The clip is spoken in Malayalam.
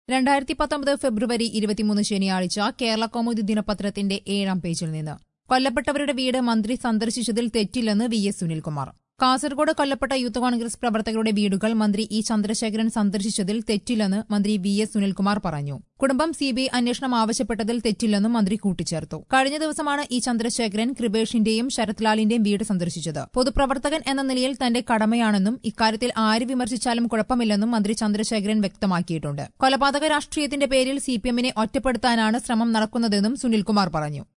രണ്ടായിരത്തി പത്തൊമ്പത് ഫെബ്രുവരി ഇരുപത്തിമൂന്ന് ശനിയാഴ്ച കേരള കൗമുദി ദിനപത്രത്തിന്റെ ഏഴാം പേജിൽ നിന്ന് കൊല്ലപ്പെട്ടവരുടെ വീട് മന്ത്രി സന്ദർശിച്ചതിൽ തെറ്റില്ലെന്ന് വി എസ് സുനിൽകുമാർ കാസർഗോഡ് കൊല്ലപ്പെട്ട യൂത്ത് കോൺഗ്രസ് പ്രവർത്തകരുടെ വീടുകൾ മന്ത്രി ഇ ചന്ദ്രശേഖരൻ സന്ദർശിച്ചതിൽ തെറ്റില്ലെന്ന് മന്ത്രി വി എസ് സുനിൽകുമാർ പറഞ്ഞു കുടുംബം സിബിഐ അന്വേഷണം ആവശ്യപ്പെട്ടതിൽ തെറ്റില്ലെന്നും മന്ത്രി കൂട്ടിച്ചേർത്തു കഴിഞ്ഞ ദിവസമാണ് ഇ ചന്ദ്രശേഖരൻ കൃപേഷിന്റെയും ശരത്ലാലിന്റെയും വീട് സന്ദർശിച്ചത് പൊതുപ്രവർത്തകൻ എന്ന നിലയിൽ തന്റെ കടമയാണെന്നും ഇക്കാര്യത്തിൽ ആര് വിമർശിച്ചാലും കുഴപ്പമില്ലെന്നും മന്ത്രി ചന്ദ്രശേഖരൻ വ്യക്തമാക്കിയിട്ടുണ്ട് കൊലപാതക രാഷ്ട്രീയത്തിന്റെ പേരിൽ സിപിഎമ്മിനെ ഒറ്റപ്പെടുത്താനാണ് ശ്രമം നടക്കുന്നതെന്നും സുനിൽകുമാർ പറഞ്ഞു